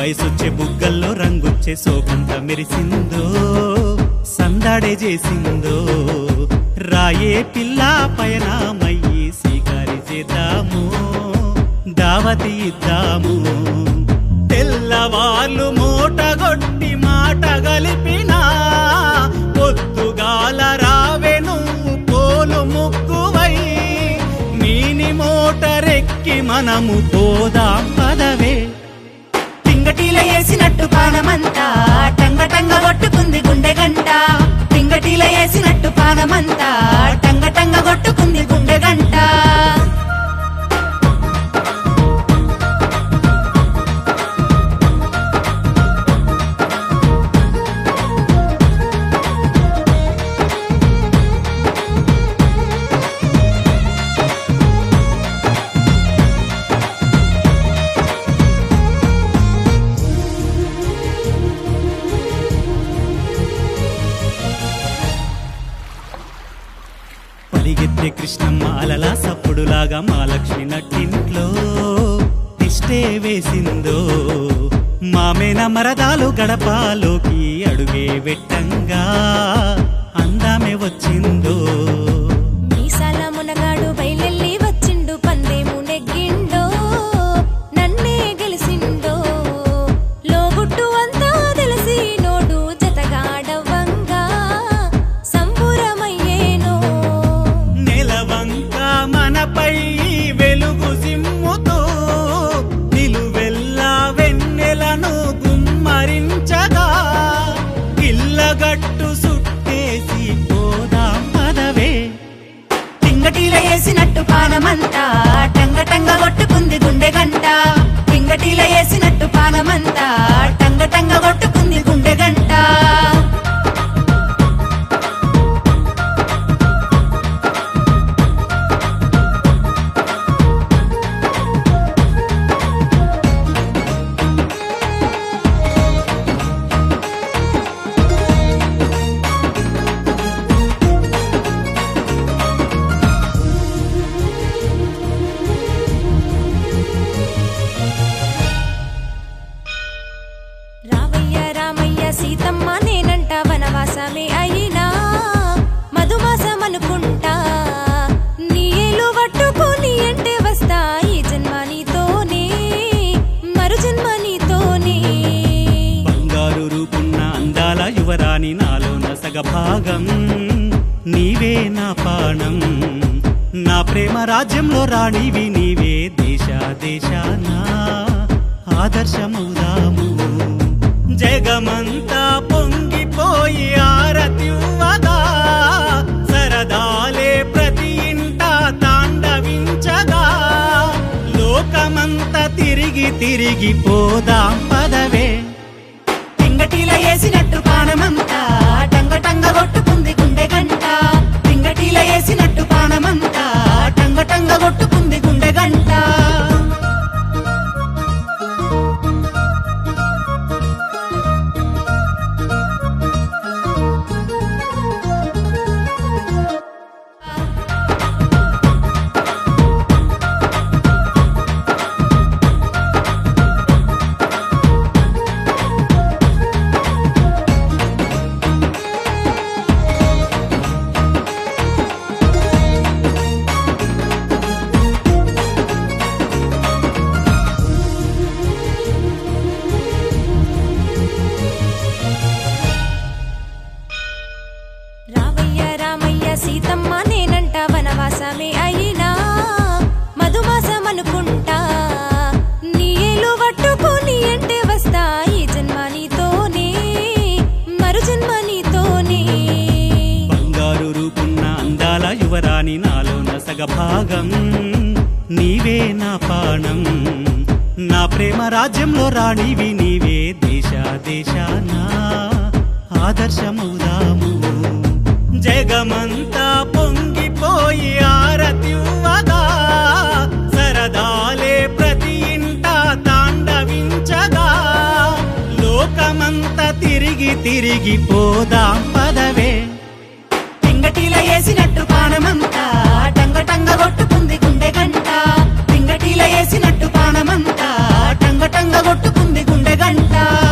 వయసొచ్చే బుగ్గల్లో రంగొచ్చే సోకంత మెరిసిందో సందడే చేసిందో రాయే పిల్ల పయనమయ్యి సీకారి చేద్దాము దావతి ఇద్దాము తెల్లవాళ్ళు మూటగొట్టి మాట గలిపినా పొద్దుగాల రావే నువ్వు పోలు ముక్కువై మీని మోటరెక్కి మనము పోదాం పదవే పింగటీల వేసినట్టు పానమంతా టంగ టంగ కొట్టుకుంది గుండె గంట పింగటీల వేసినట్టు పానమంతా టంగ టంగ కొట్టుకుంది గుండె గంట పరిగెత్తే కృష్ణమ్మ అలలా సప్పుడులాగా మా లక్ష్మి నట్టింట్లో తిష్టే వేసిందో మామేన మరదాలు గడపలోకి అడుగే వెట్టంగా అందామే వచ్చిందో మీసాల మునగాడు బయలెల్లి వచ్చిండు పందేము నెగ్గిండో నన్నే గెలిసిండో లోగుట్టు అంతా తెలిసి నోడు జతగాడవంగా సంబురమయ్యేనో నెలవంక మనపై వెలుగు సిమ్ముతో నిలువెల్లా వెన్నెలను గుమ్మరించగా ఇల్లగట్టు సుట్టేసి పోదాం పదవే పింగటీల వేసినట్టు పానమంతా టంగ టంగ కొట్టుకుంది గుండె గంట పింగటీల వేసినట్టు పానమంతా టంగ టంగ కొట్టుకుంది గుండె గంట రామయ్య రామయ్య సీతమ్మ నేనంట వనవాసమే అయినా మధుమాసం అనుకుంటా నీ ఏలు పట్టుకొని అంటే వస్తా ఈ జన్మ నీతోనే మరు జన్మ నీతోనే బంగారు రూపున్న అందాల యువరాణి నాలోన సగభాగం నీవే నా పాణం నా ప్రేమ రాజ్యంలో రాణివి నీవే దేశ దేశాన ఆదర్శమవుదాము జగమంతా పొంగిపోయి ఆరతివ్వగా సరదాలే ప్రతి ఇంట తాండవించగా లోకమంతా తిరిగి తిరిగి పోదాం పదవే పింగటీల వేసినట్టు పానమంతా టంగ టంగ కొట్టుకుంది గుండె గంట పింగటీల వేసినట్టు పానమంతా టంగ టంగ కొట్టుకుంది గుండె గంట రామయ్య రామయ్య సీతమ్మ నేనంట వనవాసమే అయినా మధుమాసం అనుకుంటా నీ ఏలు పట్టుకొని అంటే వస్తా ఈ జన్మ నీతోనే మరు జన్మ నీతోనే బంగారు రూపున్న అందాల యువరాణి నాలోన సగభాగం నీవే నా పాణం నా ప్రేమ రాజ్యంలో రాణివి నీవే దేశ దేశాన ఆదర్శమవుదాము జగమంతా పొంగిపోయి ఆరతివ్వగా సరదాలే ప్రతి ఇంట తాండవించగా లోకమంతా తిరిగి తిరిగి పోదాం పదవే పింగటీల వేసినట్టు పానమంతా టంగ టంగ కొట్టుకుంది గుండె గంట పింగటీల వేసినట్టు పానమంతా టంగ టంగ కొట్టుకుంది గుండె గంట గంట